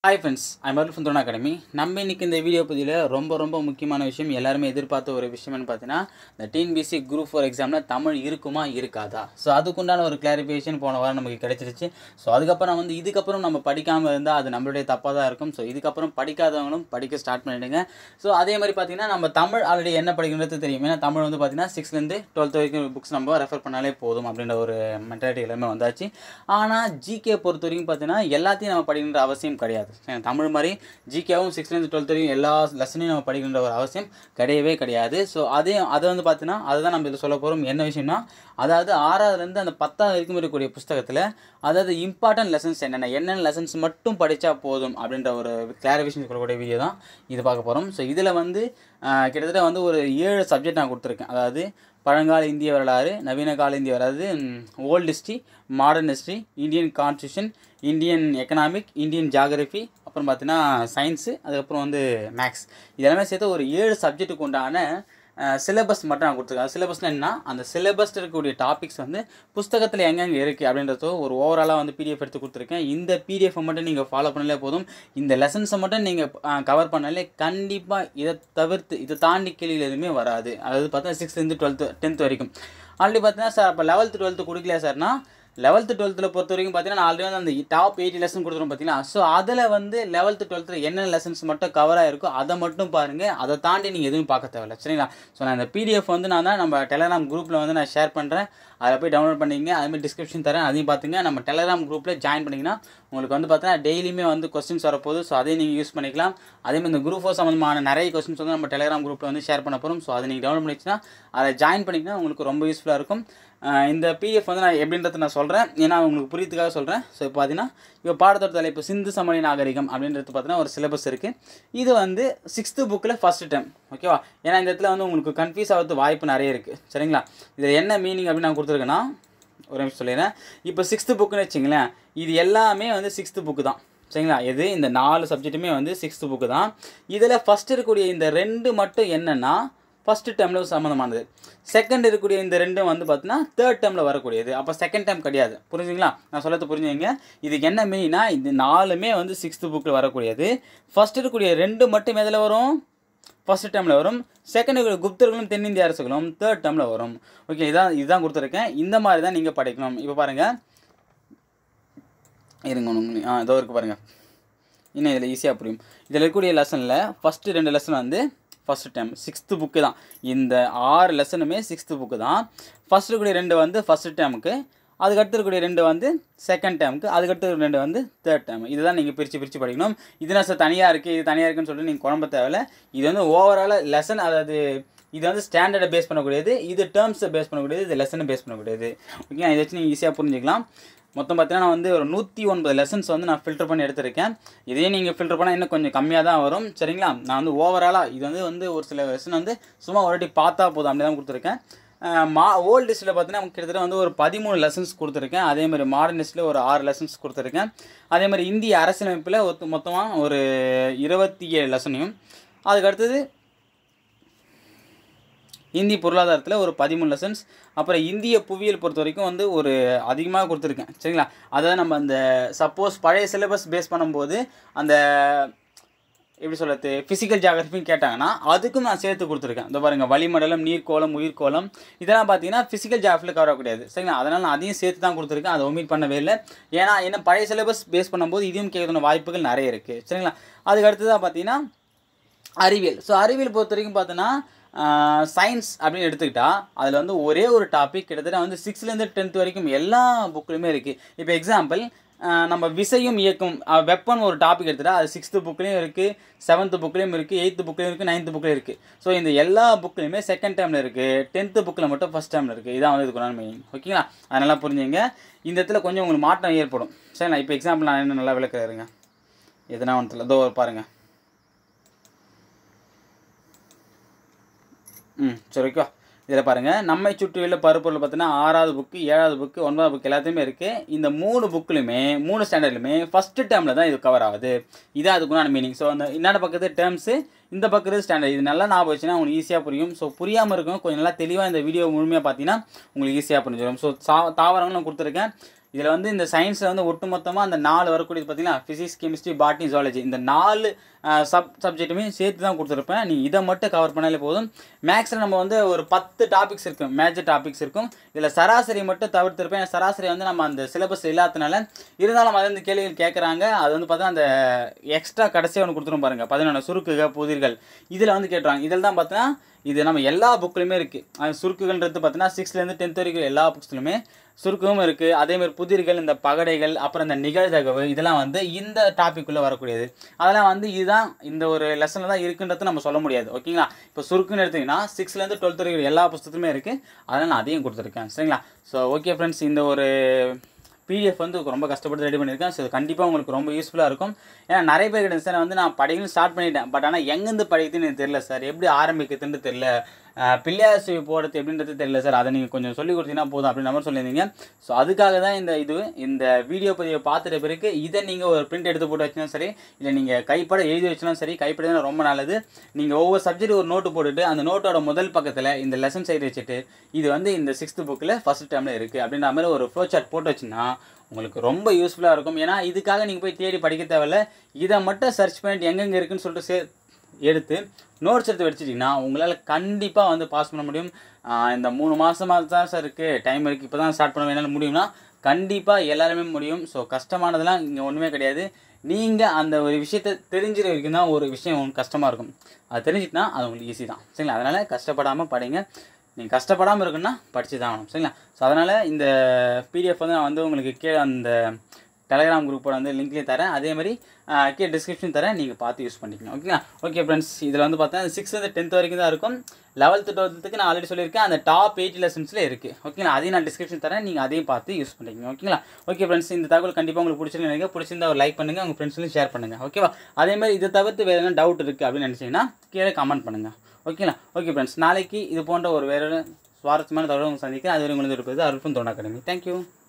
hi friends I'm Arul ஃபுந்தோன் academy நம்ம இன்னைக்கு இந்த வீடியோ பதிவில் ரொம்ப ரொம்ப முக்கியமான விஷயம் எல்லாருமே எதிர்பார்த்த ஒரு விஷயம்னு பார்த்தீங்கன்னா இந்த டிஎன்பிசி குரூப் ஃபோர் எக்ஸாமில் தமிழ் இருக்குமா இருக்காதா ஸோ அதுக்குண்டான ஒரு கிளாரிஃபிகேஷன் போன வாரம் நமக்கு கிடைச்சிருச்சு ஸோ அதுக்கப்புறம் வந்து இதுக்கப்புறம் நம்ம படிக்காமல் இருந்தால் அது நம்மளுடைய தப்பாக தான் இருக்கும் ஸோ இதுக்கப்புறம் படிக்காதவங்களும் படிக்க ஸ்டார்ட் பண்ணிடுங்க ஸோ அதே மாதிரி பார்த்தீங்கன்னா நம்ம தமிழ் ஆல்ரெடி என்ன படிக்கணுன்றது தெரியும் ஏன்னா தமிழ் வந்து பார்த்தீங்கன்னா சிக்ஸ்த்லேருந்து டுவெல்த் வரைக்கும் புக்ஸ் நம்ம ரெஃபர் பண்ணாலே போதும் அப்படின்ற ஒரு மென்டாலிட்டி எல்லாமே வந்தாச்சு ஆனால் ஜிகே பொறுத்த வரைக்கும் பார்த்தீங்கன்னா எல்லாத்தையும் நம்ம படிக்கணுன்ற அவசியம் கிடையாது ஏன்னா தமிழ் மாதிரி ஜிகேவும் சிக்ஸ்த்லேருந்து டுவெல்த் வரைக்கும் எல்லா லெசனையும் நம்ம படிக்கணுன்ற ஒரு அவசியம் கிடையவே கிடையாது ஸோ அதே அதை வந்து பார்த்தீங்கன்னா அதுதான் நம்ம இதில் சொல்ல போகிறோம் என்ன விஷயம்னா அதாவது ஆறாவதுலேருந்து அந்த பத்தாவது வரைக்கும் இருக்கக்கூடிய புஸ்தகத்தில் அதாவது இம்பார்ட்டன்ட் லெசன்ஸ் என்னென்ன என்னென்ன லெசன்ஸ் மட்டும் படித்தா போதும் அப்படின்ற ஒரு கிளாரிஃபிகேஷன் சொல்லக்கூடிய வீடியோ தான் இது பார்க்க போகிறோம் ஸோ இதில் வந்து ஆஹ், கிட்டத்தட்ட வந்து ஒரு ஏழு சப்ஜெக்ட் நான் கொடுத்துருக்கேன் அதாவது பழங்கால இந்திய வரலாறு நவீன கால இந்திய வரலாறு old history modern history Indian constitution Indian economic Indian geography அப்புறம் பார்த்தீங்கன்னா சயின்ஸு அதுக்கப்புறம் வந்து மேக்ஸ் இதெல்லாமே சேர்த்து ஒரு ஏழு சப்ஜெக்ட்டுக்கு உண்டான சிலபஸ் மட்டும் நான் கொடுத்துருக்கேன் சிலபஸ்னால் என்ன அந்த சிலபஸில் இருக்கக்கூடிய டாபிக்ஸ் வந்து புஸ்தகத்தில் எங்கெங்கே இருக்குது அப்படின்றதோ ஒரு ஓவராலாக வந்து பிடிஎஃப் எடுத்து கொடுத்துருக்கேன் இந்த பிடிஎஃப் மட்டும் நீங்கள் ஃபாலோ பண்ணாலே போதும் இந்த லெசன்ஸை மட்டும் நீங்கள் கவர் பண்ணாலே கண்டிப்பாக இதை தவிர்த்து இதை தாண்டி கேள்விகள் எதுவுமே வராது அதாவது பார்த்தா சிக்ஸ்த்லேருந்து டுவெல்த்து டென்த் வரைக்கும் ஆல்ரெடி பார்த்தீங்கன்னா சார் அப்போ லெவல்த்து டுவெல்த்து கொடுக்கலையா சார்னா லெவல்த்து டுவெல்த்தில் பொறுத்த வரைக்கும் பார்த்தீங்கன்னா நான் ஆல்ரெடி வந்து அந்த டாப் எயிட்டி லெசன் கொடுத்துருவோம் பார்த்தீங்கன்னா ஸோ அதில் வந்து லெவல்த்து டுவெல்த்தில் என்னென்ன லெசன்ஸ் மட்டும் கவர் ஆயிருக்கோ அதை மட்டும் பாருங்கள் அதை தாண்டி நீங்கள் எதுவும் பார்க்க தேவையில்ல சரிங்களா ஸோ நான் இந்த பிடிஎஃப் வந்து நான் தான் நம்ம டெலகிராம் குரூப்பில் வந்து நான் ஷேர் பண்ணுறேன் அதில் போய் டவுன்லோட் பண்ணிங்க அதுமாதிரி டிஸ்கிரிப்ஷன் தரேன் அதையும் பார்த்துங்க நம்ம டெலகிராம் குரூப்பில் ஜாயின் பண்ணிங்கன்னா உங்களுக்கு வந்து பார்த்தீங்கன்னா டெய்லியுமே வந்து கொஸ்டின்ஸ் வரப்போகுது ஸோ அதையும் நீங்கள் யூஸ் பண்ணிக்கலாம் அதேமாதிரி இந்த குரூப் ஃபோர் சம்மந்தமான நிறைய கொஸ்டின்ஸ் வந்து நம்ம டெலகிராம் குரூப்பில் வந்து ஷேர் பண்ண போகிறோம் ஸோ அதை நீங்கள் டவுன்லோட் பண்ணிச்சுன்னா அதை ஜாயின் பண்ணிங்கன்னா உங்களுக்கு ரொம்ப யூஸ்ஃபுல்லாக இருக்கும் ஆஹ் இந்த பிடிஎஃப் வந்து நான் எப்படின்றத நான் சொல்கிறேன் ஏன்னா உங்களுக்கு புரியத்துக்காக சொல்கிறேன் ஸோ இப்போ பார்த்தீங்கன்னா இப்போ பாடத்தோட தலைப்பு சிந்து சமணி நாகரிகம் அப்படின்றது பார்த்தீங்கன்னா ஒரு சிலபஸ் இருக்குது இது வந்து சிக்ஸ்த்து புக்கில் ஃபஸ்ட்டு டைம் ஓகேவா ஏன்னா இந்த இடத்துல வந்து உங்களுக்கு கன்ஃபியூஸ் ஆகிறது வாய்ப்பு நிறைய இருக்குது சரிங்களா இதில் என்ன மீனிங் அப்படின்னு நான் கொடுத்துருக்கேன்னா ஒரு நிமிஷம் சொல்லிடுறேன் இப்போ சிக்ஸ்த்து புக்குன்னு வச்சிங்களேன் இது எல்லாமே வந்து சிக்ஸ்த்து புக்கு தான் சரிங்களா எது இந்த நாலு சப்ஜெக்ட்டுமே வந்து சிக்ஸ்த்து புக்கு தான் இதில் ஃபஸ்ட் இருக்கக்கூடிய இந்த ரெண்டு மட்டும் என்னென்னா ஃபஸ்ட்டு டேர்மில் சம்மந்தமானது செகண்ட் இருக்கக்கூடிய இந்த ரெண்டும் வந்து பார்த்தீங்கன்னா தேர்ட் டேர்மில் வரக்கூடியது அப்போ செகண்ட் டைம் கிடையாது புரிஞ்சுங்களா நான் சொல்லறது புரிஞ்சுங்க இதுக்கு என்ன மீனா இது நாலுமே வந்து சிக்ஸ்த்து புக்கில் வரக்கூடியது ஃபஸ்ட் இருக்கக்கூடிய ரெண்டு மட்டும் எதில் வரும் ஃபஸ்ட் டைமில் வரும் செகண்ட் இருக்கக்கூடிய குப்தர்களும் தென்னிந்திய அரசுகளும் தேர்ட் டைமில் வரும் ஓகே இதான் இதுதான் கொடுத்துருக்கேன் இந்த மாதிரி தான் நீங்கள் படிக்கணும் இப்போ பாருங்கள் இருங்க ஒன்று ஆ இதோ இருக்கு பாருங்கள் இன்னும் இதில் ஈஸியாக புரியும் இதில் இருக்கக்கூடிய லெசனில் ஃபஸ்ட்டு ரெண்டு லெசன் வந்து ஃபஸ்ட்டு டைம் சிக்ஸ்த்து புக்கு தான் இந்த ஆறு லெசனுமே சிக்ஸ்த்து புக்கு தான் ஃபஸ்ட் இருக்கக்கூடிய ரெண்டு வந்து ஃபஸ்ட்டு டைமுக்கு அதுக்கடுத்து இருக்கக்கூடிய ரெண்டு வந்து செகண்ட் டைமுக்கு அதுக்கடுத்து இருக்கிற ரெண்டு வந்து தேர்ட் டைம் இதுதான் நீங்கள் பிரித்து பிரித்து படிக்கணும் இது நான் சார் தனியாக இருக்குது இது தனியாக இருக்குன்னு சொல்லிட்டு நீங்கள் குழம்ப தேவையில்ல இது வந்து ஓவராலாக லெசன் அதாவது இது வந்து ஸ்டாண்டர்டை பேஸ் பண்ணக்கூடியது இது டேர்ம்ஸை பேஸ் பண்ணக்கூடியது இது லெசனை பேஸ் பண்ணக்கூடியது ஓகே இதை வச்சு நீங்கள் ஈஸியாக புரிஞ்சுக்கலாம் மொத்தம் பார்த்தீங்கன்னா நான் வந்து ஒரு நூற்றி ஒன்பது லெசன்ஸ் வந்து நான் ஃபில்டர் பண்ணி எடுத்திருக்கேன் இதே நீங்கள் ஃபில்டர் பண்ணால் இன்னும் கொஞ்சம் கம்மியாக தான் வரும் சரிங்களா நான் வந்து ஓவராலாக இது வந்து வந்து ஒரு சில லெசன் வந்து சும்மா ஒரு வாட்டி பார்த்தா போதும் அப்படி தான் கொடுத்துருக்கேன் அஹ் மா ஓல்டு லிஸ்ட்டில் பார்த்தீங்கன்னா நமக்கு கிட்டத்தட்ட வந்து ஒரு பதிமூணு லெசன்ஸ் கொடுத்துருக்கேன் அதே மாதிரி மாடர்ன் லிஸ்ட்டில் ஒரு ஆறு லெசன்ஸ் கொடுத்துருக்கேன் அதே மாதிரி இந்திய அரசியலமைப்பில் ஒத்து மொத்தமாக ஒரு இருபத்தி ஏழு லெசனையும் அதுக்கு அடுத்தது இந்தி பொருளாதாரத்தில் ஒரு பதிமூணு லெசன்ஸ் அப்புறம் இந்திய புவியியல் பொறுத்த வரைக்கும் வந்து ஒரு அதிகமாக கொடுத்துருக்கேன் சரிங்களா அதாவது நம்ம அந்த சப்போஸ் பழைய சிலபஸ் பேஸ் பண்ணும்போது அந்த எப்படி சொல்கிறது ஃபிசிக்கல் ஜாகிரபின்னு கேட்டாங்கன்னா அதுக்கும் நான் சேர்த்து கொடுத்துருக்கேன் இந்த பாருங்கள் வளிமண்டலம் நீர்க்கோளம் உயிர்கோளம் இதெல்லாம் பார்த்தீங்கன்னா ஃபிசிக்கல் ஜாகிரபியில் கவர் ஆகக்கூடாது சரிங்களா அதனால் நான் அதையும் சேர்த்து தான் கொடுத்துருக்கேன் அதை ஒமிட் பண்ணவே இல்லை ஏன்னா என்ன பழைய சிலபஸ் பேஸ் பண்ணும்போது இதையும் கேட்கணும் வாய்ப்புகள் நிறைய இருக்குது சரிங்களா அதுக்கு அடுத்ததாக பார்த்தீங்கன்னா அறிவியல் ஸோ அறிவியல் பொறுத்த வரைக்கும் பார்த்தோன்னா சயின்ஸ் அப்படின்னு எடுத்துக்கிட்டா அதில் வந்து ஒரே ஒரு டாபிக் கிட்டத்தட்ட வந்து சிக்ஸ்த்லேருந்து டென்த் வரைக்கும் எல்லா புக்லையுமே இருக்குது இப்போ எக்ஸாம்பிள் நம்ம விசையும் இயக்கும் வெப்பன் ஒரு டாபிக் எடுத்துட்டா அது சிக்ஸ்த்து புக்லேயும் இருக்குது செவன்த்து புக்லேயும் இருக்குது எயித்து புக்லேயும் இருக்குது நைன்த்து புக்லேயும் இருக்குது ஸோ இந்த எல்லா புக்லையுமே செகண்ட் டைமில் இருக்குது டென்த்து புக்கில் மட்டும் ஃபஸ்ட் டைமில் இருக்குது இதான் வந்து இதுக்கு மெயின் ஓகேங்களா அது நல்லா புரிஞ்சுங்க இந்த இடத்துல கொஞ்சம் உங்களுக்கு மாற்றம் ஏற்படும் சரிங்களா இப்போ எக்ஸாம்பிள் நான் என்ன நல்லா விளக்குறேங்க எதுனா ஒன்றுல இதோ பாருங்கள் ம் சரி ஓகேவா இதில் பாருங்கள் நம்மை சுற்றியுள்ள பருப்பொருள் பார்த்தீங்கன்னா ஆறாவது புக்கு ஏழாவது புக்கு ஒன்பதாவது புக்கு எல்லாத்தையுமே இருக்குது இந்த மூணு புக்லையுமே மூணு ஸ்டாண்டர்ட்லையுமே ஃபஸ்ட்டு டேர்மில் தான் இது கவர் ஆகுது இதான் அதுக்குண்டான மீனிங் ஸோ அந்த இன்னொரு பக்கத்து டேர்ம்ஸு இந்த பக்கத்து ஸ்டாண்டர்ட் இது நல்லா ஞாபகம் வச்சுன்னா உங்களுக்கு ஈஸியாக புரியும் ஸோ புரியாமல் இருக்கும் கொஞ்சம் நல்லா தெளிவாக இந்த வீடியோ முழுமையாக பார்த்தீங்கன்னா உங்களுக்கு ஈஸியாக புரிஞ்சிடும் ஸோ சா தாவரங்களும் நான் கொடுத்துருக்கேன் இதில் வந்து இந்த சயின்ஸில் வந்து ஒட்டுமொத்தமாக அந்த நாலு வரக்கூடியது பார்த்தீங்கன்னா ஃபிசிக்ஸ் கெமிஸ்ட்ரி பாட்னி ஜுவாலஜி இந்த நாலு சப் சப்ஜெக்ட்டுமே சேர்த்து தான் கொடுத்துருப்பேன் நீ இதை மட்டும் கவர் பண்ணாலே போதும் மேக்ஸில் நம்ம வந்து ஒரு பத்து டாபிக்ஸ் இருக்கும் மேஜர் டாபிக்ஸ் இருக்கும் இதில் சராசரி மட்டும் தவிர்த்திருப்பேன் ஏன்னா சராசரி வந்து நம்ம அந்த சிலபஸ் இல்லாதனால இருந்தாலும் அது வந்து கேள்விகள் கேட்குறாங்க அது வந்து பார்த்தா அந்த எக்ஸ்ட்ரா கடைசியாக ஒன்று கொடுத்துரும் பாருங்க பதினொன்று சுருக்குக புதிர்கள் இதில் வந்து கேட்டுருவாங்க இதில் தான் பார்த்தீங்கன்னா இது நம்ம எல்லா புக்லையுமே இருக்குது அது சுருக்குகள்ன்றது பார்த்தீங்கன்னா சிக்ஸ்த்லேருந்து டென்த் வரைக்கும் எல்லா புக்ஸ்லையுமே சுருக்கமும் இருக்குது அதேமாதிரி புதிர்கள் இந்த பகடைகள் அப்புறம் இந்த நிகழ்தகவு இதெல்லாம் வந்து இந்த டாபிக்குள்ளே வரக்கூடியது அதெல்லாம் வந்து இதுதான் இந்த ஒரு லெசனில் தான் இருக்குன்றது நம்ம சொல்ல முடியாது ஓகேங்களா இப்போ சுருக்குன்னு எடுத்திங்கன்னா சிக்ஸ்த்லேருந்து டுவெல்த் வரைக்கும் எல்லா புத்தகத்துமே இருக்குது அதனால் நான் அதையும் கொடுத்துருக்கேன் சரிங்களா ஸோ ஓகே ஃப்ரெண்ட்ஸ் இந்த ஒரு பிடிஎஃப் வந்து ரொம்ப கஷ்டப்பட்டு ரெடி பண்ணியிருக்கேன் ஸோ கண்டிப்பாக உங்களுக்கு ரொம்ப யூஸ்ஃபுல்லாக இருக்கும் ஏன்னா நிறைய பேர் கிட்ட சார் வந்து நான் படிக்கணும் ஸ்டார்ட் பண்ணிட்டேன் பட் ஆனால் எங்கேருந்து படிக்கிறதுன்னு எனக்கு தெரியல சார் எப்படி ஆரம்பிக்கிறதுன்னு தெரியல அஹ் பிள்ளையார் சுவை போடுறது எப்படின்றது தெரியல சார் அதை நீங்கள் கொஞ்சம் சொல்லி கொடுத்தீங்கன்னா போதும் அப்படின்ற மாதிரி சொல்லியிருந்தீங்க ஸோ அதுக்காக தான் இந்த இது இந்த வீடியோ பதிவை பார்த்துட்ட பிறகு இதை நீங்கள் ஒரு பிரிண்ட் எடுத்து போட்டு வச்சுனா சரி இல்லை நீங்கள் கைப்பட எழுதி வச்சுனா சரி கைப்பட தான் ரொம்ப நல்லது நீங்கள் ஒவ்வொரு சப்ஜெக்ட் ஒரு நோட்டு போட்டுட்டு அந்த நோட்டோட முதல் பக்கத்தில் இந்த லெசன் சைடு வச்சுட்டு இது வந்து இந்த சிக்ஸ்த்து புக்கில் ஃபஸ்ட் டைமில் இருக்குது அப்படின்ற மாதிரி ஒரு ஃப்ளோ சார்ட் போட்டு வச்சுன்னா உங்களுக்கு ரொம்ப யூஸ்ஃபுல்லாக இருக்கும் ஏன்னா இதுக்காக நீங்கள் போய் தேடி படிக்க தேவையில்ல இதை மட்டும் சர்ச் பண்ணிட்டு எங்கெங்கே இருக்குன்னு சொல்லிட்டு சே எடுத்து நோட்ஸ் எடுத்து வச்சுட்டிங்கன்னா உங்களால் கண்டிப்பாக வந்து பாஸ் பண்ண முடியும் ஆஹ் இந்த மூணு மாதமாக தான் சார் இருக்குது டைம் இருக்குது இப்போ தான் ஸ்டார்ட் பண்ண வேணாலும் முடியும்னா கண்டிப்பாக எல்லாருமே முடியும் ஸோ கஷ்டமானதெல்லாம் இங்கே ஒன்றுமே கிடையாது நீங்கள் அந்த ஒரு விஷயத்தை தெரிஞ்சுற வரைக்கும் தான் ஒரு விஷயம் உங்களுக்கு கஷ்டமாக இருக்கும் அது தெரிஞ்சிட்டுனா அது உங்களுக்கு ஈஸி தான் சரிங்களா அதனால் கஷ்டப்படாமல் படிங்க நீங்கள் கஷ்டப்படாமல் இருக்குன்னா படித்து தான் ஆகணும் சரிங்களா ஸோ அதனால் இந்த பிடிஎஃப் வந்து நான் வந்து உங்களுக்கு கீழே அந்த டெலகிராம் குரூப்போட வந்து லிங்க்லேயும் தரேன் அதே மாதிரி ஆஹ், கீழே டிஸ்கிரிப்ஷன் தரேன் நீங்கள் பார்த்து யூஸ் பண்ணிக்கணும் ஓகேங்களா ஓகே ஃப்ரெண்ட்ஸ் இதில் வந்து பார்த்தா சிக்ஸ்த்து டென்த் வரைக்கும் தான் இருக்கும் லெவல்த்து டுவெல்த்துக்கு நான் ஆல்ரெடி சொல்லியிருக்கேன் அந்த டாப் எயிட் லெசன்ஸில் இருக்குது ஓகேங்களா அதையும் நான் டிஸ்கிரிப்ஷன் தரேன் நீங்கள் அதையும் பார்த்து யூஸ் பண்ணிக்கணும் ஓகேங்களா ஓகே ஃப்ரெண்ட்ஸ் இந்த தகவல் கண்டிப்பாக உங்களுக்கு பிடிச்சிருக்கு நினைக்கிறேன் பிடிச்சிருந்தா ஒரு லைக் பண்ணுங்கள் உங்கள் ஃப்ரெண்ட்ஸ்லையும் ஷேர் பண்ணுங்கள் ஓகேவா அதே மாதிரி இதை தவிர்த்து வேறு எதனா டவுட் இருக்குது அப்படின்னு நினச்சிங்கன்னா கீழே கமெண்ட் பண்ணுங்கள் ஓகேங்களா ஓகே ஃப்ரெண்ட்ஸ் நாளைக்கு இது போன்ற ஒரு வேறு சுவாரஸ்யமான தகவல் உங்களுக்கு சந்திக்கிறேன் அது வரை உங்களுக்கு இருப்பது அருள்பும் தோணா அகாடமி தேங்க்யூ